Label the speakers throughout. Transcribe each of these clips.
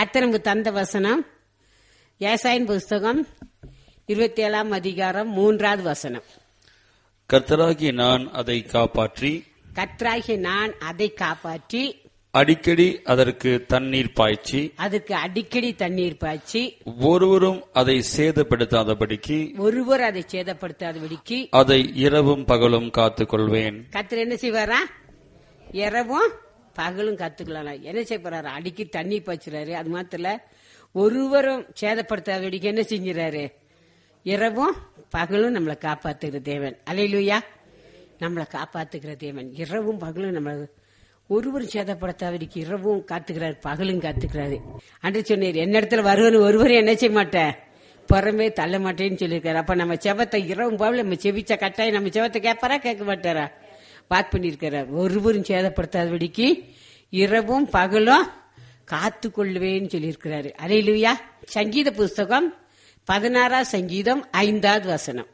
Speaker 1: கர்த்தர் நமக்கு தந்த வசனம் ஏசாயின் புஸ்தகம் இருபத்தி ஏழாம் அதிகாரம் மூன்றாவது வசனம்
Speaker 2: கர்த்தராகிய நான் அதை காப்பாற்றி
Speaker 1: கர்த்தராகிய நான் அதை காப்பாற்றி
Speaker 2: அடிக்கடி அதற்கு தண்ணீர் பாய்ச்சி
Speaker 1: அதுக்கு அடிக்கடி தண்ணீர் பாய்ச்சி
Speaker 2: ஒருவரும் அதை சேதப்படுத்தாதபடிக்கு
Speaker 1: ஒருவர் அதை சேதப்படுத்தாதபடிக்கு
Speaker 2: அதை இரவும் பகலும் காத்துக் கொள்வேன்
Speaker 1: கர்த்தர் என்ன செய்வாரா இரவும் பகலும் கத்துக்கலாம் என்ன செய்ய போறாரு அடிக்கடி தண்ணி பாய்ச்சுறாரு அது மாத்திர ஒருவரும் சேதப்படுத்தாதபடிக்கு என்ன செஞ்சுறாரு இரவும் பகலும் நம்மளை காப்பாத்துகிற தேவன் அலையிலுயா நம்மளை காப்பாத்துகிற தேவன் இரவும் பகலும் நம்மளை ஒருவரும் சேதப்படுத்தாதபடிக்கு இரவும் காத்துக்கிறாரு பகலும் காத்துக்கிறாரு அன்று சொன்னீர் என்ன இடத்துல வருவன் ஒருவரும் என்ன செய்ய மாட்டேன் புறமே தள்ள மாட்டேன்னு சொல்லியிருக்காரு அப்ப நம்ம செவத்தை இரவும் பகலும் நம்ம செவிச்ச கட்டாயம் நம்ம செவத்தை கேட்பாரா கேட்க மாட்டாரா வாக் பண்ணியிருக்கிறார் ஒருவரும் சேதப்படுத்தாதபடிக்கு இரவும் பகலும் காத்து கொள்வேன்னு சொல்லியிருக்கிறாரு அலையிலுயா சங்கீத புஸ்தகம் பதினாறாம் சங்கீதம் ஐந்தாவது வசனம்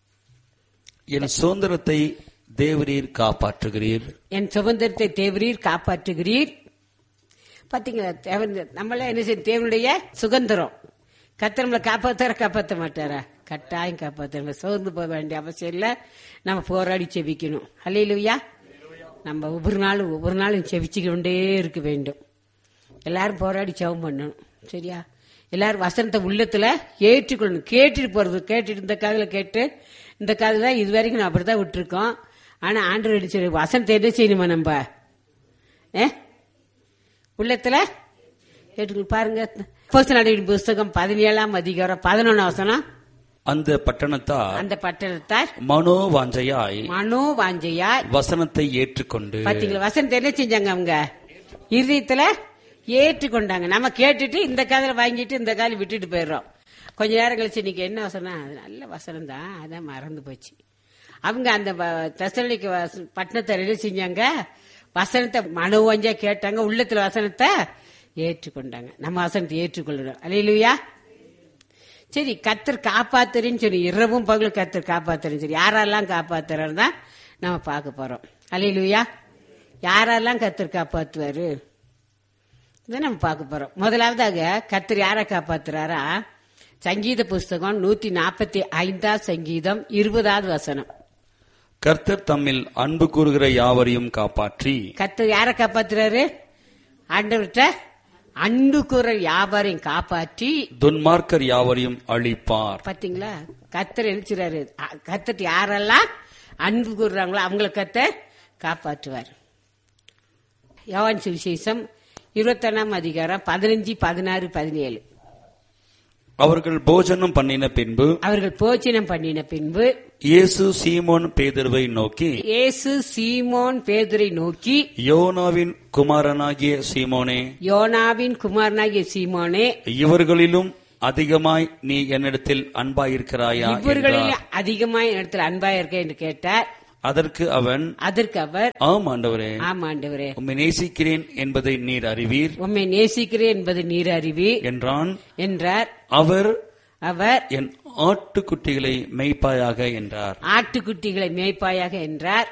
Speaker 2: என் சுதந்திரத்தை தேவரீர் காப்பாற்றுகிறீர்
Speaker 1: என் சுதந்திரத்தை தேவரீர் காப்பாற்றுகிறீர் பாத்தீங்களா தேவன் நம்மள என்ன செய்யும் தேவனுடைய சுதந்திரம் கத்தர் நம்மளை காப்பாத்தார காப்பாற்ற மாட்டாரா கட்டாயம் காப்பாற்ற நம்ம சோர்ந்து போக வேண்டிய அவசியம் இல்ல நம்ம போராடி செவிக்கணும் ஹalleluya நம்ம ஒவ்வொரு நாளும் ஒவ்வொரு நாளும் செவிச்சுக்கொண்டே இருக்க வேண்டும் எல்லாரும் போராடி ஜெபம் பண்ணணும் சரியா எல்லாரும் வசனத்தை உள்ளத்துல ஏற்றுக்கொள்ளணும் கேட்டுட்டு போறது கேட்டுட்டு இந்த காதுல கேட்டு இந்த காதுல இது வரைக்கும் நான் அப்படிதான் விட்டுருக்கோம் ஆனா ஆண்டு அடிச்சு வசனத்தை என்ன செய்யணுமா நம்ம ஏ உள்ளத்துல கேட்டுக்கணும் பாருங்க போஸ்ட் புஸ்தகம் பதினேழாம் அதிகாரம் பதினொன்னு வசனம்
Speaker 2: அந்த பட்டணத்தார்
Speaker 1: அந்த பட்டணத்தார்
Speaker 2: மனோவாஞ்சையாய்
Speaker 1: மனோ வாஞ்சையா
Speaker 2: வசனத்தை ஏற்றுக்கொண்டு
Speaker 1: பாத்தீங்களா வசனத்தை என்ன செஞ்சாங்க அவங்க இருதயத்துல ஏற்றுக்கொண்டாங்க நம்ம கேட்டுட்டு இந்த காதல வாங்கிட்டு இந்த காதல விட்டுட்டு போயிடுறோம் கொஞ்ச நேரம் கழிச்சு இன்னைக்கு என்ன வசனம் அது நல்ல வசனம் தான் அதான் மறந்து போச்சு அவங்க அந்த தசலிக்கு பட்டணத்தை என்ன செஞ்சாங்க வசனத்தை மனோவஞ்சா கேட்டாங்க உள்ளத்துல வசனத்தை ஏற்றுக்கொண்டாங்க நம்ம வசனத்தை ஏற்றுக்கொள்ளணும் அலையிலுயா சரி கத்தர் காப்பாத்துறேன்னு சொல்லி இரவும் பகலும் கத்தர் காப்பாத்துறேன்னு சரி யாரெல்லாம் காப்பாத்துறாரு தான் நம்ம பார்க்க போறோம் அலையிலுயா யாரெல்லாம் கத்தர் காப்பாத்துவாரு இதை நம்ம பார்க்க போறோம் முதலாவதாக கத்தர் யாரை காப்பாத்துறாரா சங்கீத புஸ்தகம் நூத்தி நாற்பத்தி ஐந்தாம் சங்கீதம் இருபதாவது வசனம்
Speaker 2: கர்த்தர் தம்மில் அன்பு கூறுகிற யாவரையும் காப்பாற்றி
Speaker 1: கத்தர் யாரை காப்பாத்துறாரு ஆண்டவர்கிட்ட அன்பு கூற வியாபாரம் காப்பாற்றி
Speaker 2: துன்மார்க்கர் யாவரையும் அழிப்பார்
Speaker 1: பாத்தீங்களா கத்தர் எழுச்சுறாரு கத்தர் யாரெல்லாம் அன்பு கூறுறாங்களோ அவங்கள கத்தர் காப்பாற்றுவார் யோவான் சுவிசேஷம் இருபத்தொன்னாம் அதிகாரம் பதினஞ்சு பதினாறு பதினேழு
Speaker 2: அவர்கள் போஜனம் பண்ணின பின்பு
Speaker 1: அவர்கள் போச்சனம் பண்ணின பின்பு
Speaker 2: இயேசு சீமோன் பேதுருவை நோக்கி
Speaker 1: இயேசு சீமோன் பேதுரை நோக்கி
Speaker 2: யோனாவின் குமாரனாகிய சீமோனே
Speaker 1: யோனாவின் குமாரனாகிய சீமோனே
Speaker 2: இவர்களிலும் அதிகமாய் நீ என்னிடத்தில் அன்பாயிருக்கிறாயா என்றார்.
Speaker 1: இவர்களில் அதிகமாய் இடத்துல அன்பா இருக்க என்று கேட்டார்
Speaker 2: அதற்கு அவன்
Speaker 1: அதற்கு அவர்
Speaker 2: ஆம் ஆண்டவரே
Speaker 1: ஆமாண்டவரே
Speaker 2: உம்மை நேசிக்கிறேன் என்பதை நீர் அறிவீர்
Speaker 1: உம்மை நேசிக்கிறேன் என்பது நீர் அறிவி
Speaker 2: என்றான்
Speaker 1: என்றார்
Speaker 2: அவர்
Speaker 1: அவர்
Speaker 2: என் ஆட்டுக்குட்டிகளை மெய்ப்பாயாக என்றார்
Speaker 1: ஆட்டுக்குட்டிகளை மேய்ப்பாயாக என்றார்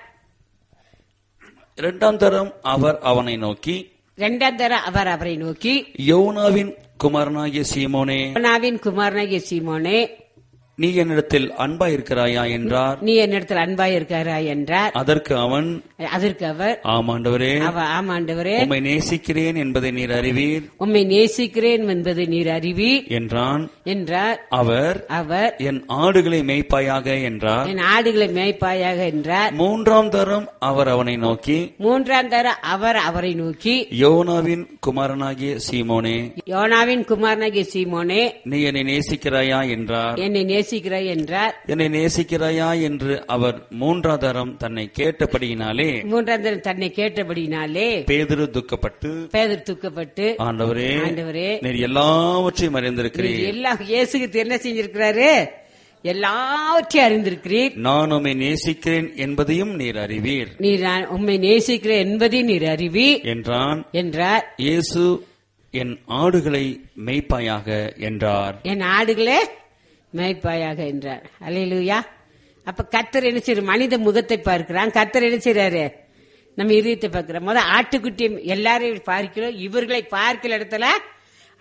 Speaker 2: இரண்டாம் தரம் அவர் அவனை நோக்கி
Speaker 1: இரண்டாம் தர அவர் அவரை நோக்கி
Speaker 2: யோனாவின் குமாரனாகிய சீமோனே
Speaker 1: யோனாவின் குமாரனாகிய சீமோனே
Speaker 2: நீ என்னிடத்தில் அன்பாயிருக்கிறாயா என்றார்
Speaker 1: நீ என்னிடத்தில் அன்பாய் இருக்கிறா என்றார்
Speaker 2: அதற்கு அவன்
Speaker 1: அதற்கு அவர்
Speaker 2: ஆமாண்டவரே
Speaker 1: அவ ஆமாண்டவரே
Speaker 2: உம்மை நேசிக்கிறேன் என்பதை நீர் அறிவீர்
Speaker 1: உம்மை நேசிக்கிறேன் என்பது நீர் அறிவி
Speaker 2: என்றான்
Speaker 1: என்றார்
Speaker 2: அவர்
Speaker 1: அவர்
Speaker 2: என் ஆடுகளை மேய்ப்பாயாக என்றார்
Speaker 1: என் ஆடுகளை மேய்ப்பாயாக என்றார்
Speaker 2: மூன்றாம் தரம் அவர் அவனை நோக்கி
Speaker 1: மூன்றாம் தர அவர் அவரை நோக்கி
Speaker 2: யோனாவின் குமாரனாகிய சீமோனே
Speaker 1: யோனாவின் குமாரனாகிய சீமோனே
Speaker 2: நீ என்னை நேசிக்கிறாயா என்றார்
Speaker 1: என்னை நேசிக்கிறாய் என்றார்
Speaker 2: என்னை நேசிக்கிறாயா என்று அவர் மூன்றாம் தரம் தன்னை கேட்டபடியினாலே
Speaker 1: மூன்றாம் தரம் தன்னை கேட்டபடினாலே
Speaker 2: பேதுரு துக்கப்பட்டு
Speaker 1: பேதர் தூக்கப்பட்டு
Speaker 2: ஆண்டவரே
Speaker 1: ஆண்டவரே
Speaker 2: நீர் எல்லாவற்றையும்
Speaker 1: நீர்
Speaker 2: அறிந்திருக்கிறீர்
Speaker 1: எல்லாம் இயேசுக்கு என்ன செஞ்சிருக்கிறாரு எல்லாவற்றையும் அறிந்திருக்கிறீர்
Speaker 2: நான் உம்மை நேசிக்கிறேன் என்பதையும் நீர் அறிவீர்
Speaker 1: நீர் நான் உம்மை நேசிக்கிறேன் என்பதையும் நீர் அறிவி
Speaker 2: என்றான்
Speaker 1: என்றார்
Speaker 2: இயேசு என் ஆடுகளை மேய்ப்பாயாக என்றார்
Speaker 1: என் ஆடுகளே மேய்ப்பாயாக என்றார் அல்லேலூயா அப்ப கத்தர் என்ன செய்யறாரு மனித முகத்தை பார்க்கிறான் கத்தர் என்ன செய்யறாரு நம்ம இதயத்தை பார்க்கிறோம் முத ஆட்டுக்குட்டி எல்லாரையும் பார்க்கிறோம் இவர்களை பார்க்கிற இடத்துல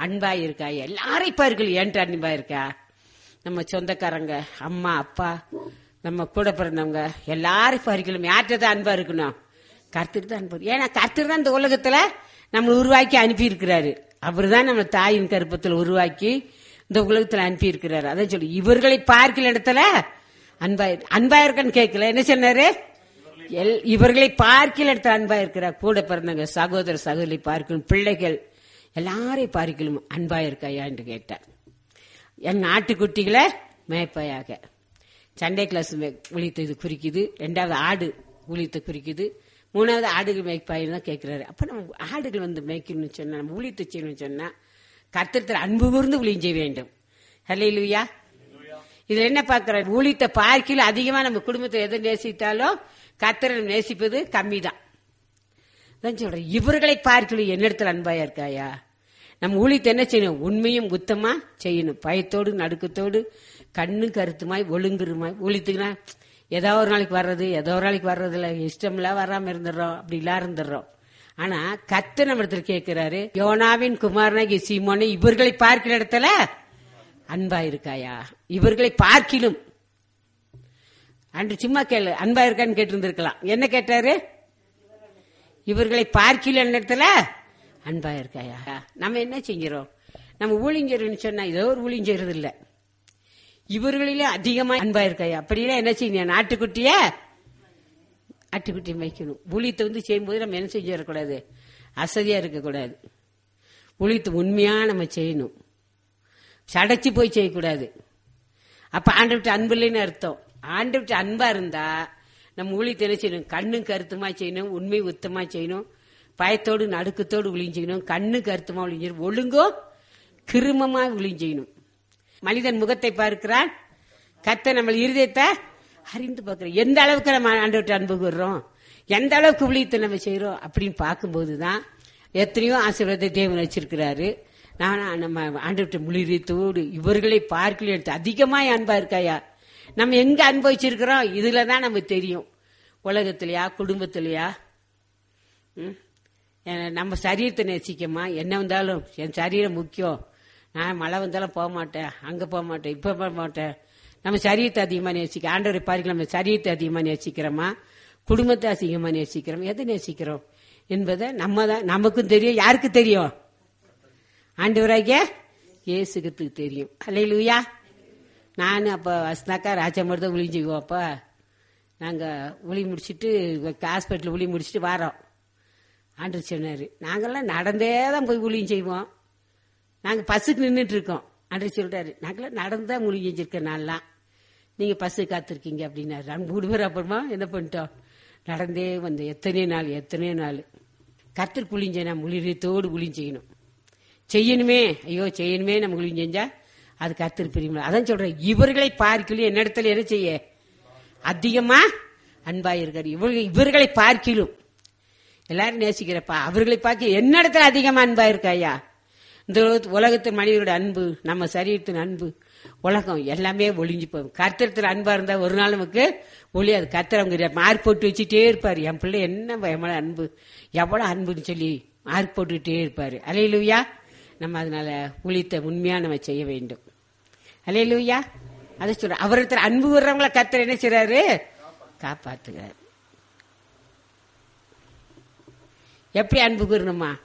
Speaker 1: அன்பா இருக்கா எல்லாரையும் பாருங்கள் ஏன்ட்டு அன்பா இருக்கா நம்ம சொந்தக்காரங்க அம்மா அப்பா நம்ம கூட பிறந்தவங்க எல்லாரும் பாரிக்கணும் யார்கிட்ட தான் அன்பா இருக்கணும் கர்த்தர் தான் அன்பு ஏன்னா கர்த்தர் தான் இந்த உலகத்துல நம்ம உருவாக்கி அனுப்பி இருக்கிறாரு அவர் தான் நம்ம தாயின் கருப்பத்தில் உருவாக்கி இந்த உலகத்துல அனுப்பி இருக்கிறாரு அதான் சொல்லி இவர்களை பார்க்கல இடத்துல அன்பா அன்பா இருக்கன்னு கேட்கல என்ன சொன்னாரு எல்- இவர்களை பார்க்கல இடத்துல அன்பா இருக்கிறார் கூட பிறந்தவங்க சகோதர சகோதரி பார்க்கணும் பிள்ளைகள் எல்லாரையும் பார்க்கணும் அன்பா இருக்காயான்னு கேட்டார் என் நாட்டுக்குட்டிகளை மேய்ப்பாயாக சண்டே கிளாஸ் ஊழியத்தை இது குறிக்குது ரெண்டாவது ஆடு ஊழியத்தை குறிக்குது மூணாவது ஆடுகள் மேய்ப்பாயின்னு தான் கேட்கிறாரு அப்ப நம்ம ஆடுகள் வந்து மேய்க்கணும்னு சொன்னா நம்ம ஊழியத்தை செய்யணும்னு சொன்னா கர்த்தத்தில் அன்பு கூர்ந்து ஊழியம் செய்ய வேண்டும் ஹல்லேலூயா இதுல என்ன பார்க்கிறார் ஊழியத்தை பார்க்கல அதிகமா நம்ம குடும்பத்தை எதை நேசித்தாலும் கர்த்தரை நேசிப்பது கம்மி தான் தான் சொல்றேன் இவர்களை பார்க்கலும் என்னிடத்துல அன்பாயா இருக்காயா நம்ம ஊழியத்தை என்ன செய்யணும் உண்மையும் குத்தமா செய்யணும் பயத்தோடு நடுக்கத்தோடு கண்ணு கருத்துமாய் ஒழுங்குருமாய் ஊழியத்துக்குனா ஏதோ ஒரு நாளைக்கு வர்றது ஏதோ ஒரு நாளைக்கு வர்றது இல்ல இஷ்டம்ல வராம இருந்துடுறோம் அப்படிலாம் இருந்துடுறோம் ஆனா கத்து நம்ம இடத்துல கேட்கிறாரு யோனாவின் குமாரனாகி சீமோனே இவர்களை பார்க்கிற இடத்துல அன்பா இருக்காயா இவர்களை பார்க்கிலும் அன்று சும்மா கேளு அன்பா இருக்கான்னு கேட்டிருந்திருக்கலாம் என்ன கேட்டாரு இவர்களை பார்க்கல இடத்துல அன்பா இருக்காயா நம்ம என்ன செஞ்சிரோம் நம்ம ஊழிஞ்சர்னு சொன்னா ஏதோ ஒரு ஊழிஞ்சறது இல்ல இவர்களிலே அதிகமா அன்பா இருக்காயா அப்படிலாம் என்ன செய்யணும் நாட்டுக்குட்டிய ஆட்டுக்குட்டி வைக்கணும் ஊழியத்தை வந்து செய்யும்போது நம்ம என்ன செஞ்சிடக்கூடாது அசதியா இருக்கக்கூடாது ஊழியத்தை உண்மையா நம்ம செய்யணும் சடைச்சு போய் செய்யக்கூடாது அப்ப ஆண்டவிட்டு அன்பு இல்லைன்னு அர்த்தம் ஆண்டவிட்டு அன்பா இருந்தா நம்ம ஊழியத்தை என்ன செய்யணும் கண்ணும் கருத்துமா செய்யணும் உண்மை உத்தமா செய்யணும் பயத்தோடு நடுக்கத்தோடு ஒளிஞ்செய்யணும் கண்ணு கருத்துமா ஒளிஞ்சணும் ஒழுங்கோ கிருமமா ஒளிஞ்செய்யணும் மனிதன் முகத்தை பார்க்கிறான் கத்த நம்ம இருதயத்தை அறிந்து பார்க்கிறோம் எந்த அளவுக்கு நம்ம ஆண்டவர்கிட்ட அன்பு கூறுறோம் எந்த அளவுக்கு ஊழியத்தை நம்ம செய்யறோம் அப்படின்னு பார்க்கும்போது தான் எத்தனையோ ஆசீர்வாதத்தை தேவன் வச்சிருக்கிறாரு நான் நம்ம ஆண்டவர்கிட்ட முழிரியத்தோடு இவர்களை பார்க்கல எடுத்து அதிகமாய் அன்பா இருக்காயா நம்ம எங்க அனுபவிச்சிருக்கிறோம் இதுல தான் நமக்கு தெரியும் உலகத்திலயா குடும்பத்திலயா ம்? ஏன்னா, நம்ம சரீரத்தை நேசிக்கமா என்ன வந்தாலும் என் சரீரம் முக்கியம் நான் மழை வந்தாலும் போக மாட்டேன் அங்க போக மாட்டேன் இப்ப போக மாட்டேன் நம்ம சரீரத்தை அதிகமா நேசிக்க ஆண்டவரை பாருங்க நம்ம சரீரத்தை அதிகமா நேசிக்கிறோமா குடும்பத்தை அதிகமா நேசிக்கிறோம் எதை நேசிக்கிறோம் என்பதை நம்ம தான் நமக்கும் தெரியும் யாருக்கு தெரியும் ஆண்டவராகிய இயேசுக்கு தெரியும் அல்லையிலுயா நான் அப்போ வசனாக்கா ராஜாமர் தான் ஒளிஞ்சுக்குவோம் அப்போ நாங்கள் ஒளி முடிச்சிட்டு ஹாஸ்பிட்டல் ஒளி முடிச்சிட்டு வாரோம் ஆண்டு சொன்னார் நாங்கள்லாம் நடந்தே தான் போய் ஊழியம் செய்வோம் நாங்கள் பஸ்ஸுக்கு நின்றுட்டு இருக்கோம் ஆண்டு சொல்றாரு நாங்களாம் நடந்து தான் ஊழியம் செஞ்சிருக்கோம் நான்லாம் நீங்கள் பஸ்ஸு காத்திருக்கீங்க அப்படின்னாரு நாங்கள் மூணு பேர் அப்புறமா என்ன பண்ணிட்டோம் நடந்தே வந்தோம் எத்தனை நாள் எத்தனை நாள் கத்திற்கு ஊழியம் செய்யணும் முழியத்தோடு ஊழியம் செய்யணும் செய்யணுமே ஐயோ செய்யணுமே நம்ம ஊழியம் செஞ்சா அது கர்த்தர் பிரியமில்லை அதான் சொல்றேன் இவர்களை பார்க்கலும் என்னிடத்துல என்ன செய்ய அதிகமா அன்பா இருக்காரு இவர்கள் இவர்களை பார்க்கிலும் எல்லாரும் நேசிக்கிறப்பா அவர்களை பார்க்க என்னிடத்துல அதிகமா அன்பா இருக்காயா இந்த உலகத்து- உலகத்தின் மனிதரோட அன்பு நம்ம சரீரத்தின் அன்பு உலகம் எல்லாமே ஒளிஞ்சு போகும் கர்த்தரத்தில் அன்பா இருந்தா ஒரு நாள் நமக்கு ஒளியாது கர்த்தர் அவங்க மார்க் போட்டு வச்சுட்டே இருப்பாரு என் பிள்ளை என்ன எவ்வளவு அன்பு எவ்வளவு அன்புன்னு சொல்லி மார்க் போட்டுக்கிட்டே இருப்பாரு அலையிலுயா நம்ம அதனால ஊழியத்தை உண்மையா நம்ம செய்ய வேண்டும் அலையிலுயா அதை சொல்ற அவரிடத்துல அன்பு வர்றவங்கள கர்த்தர் என்ன செய்றாரு காப்பாத்துகிறார் எப்படி அன்பு கூறணுமா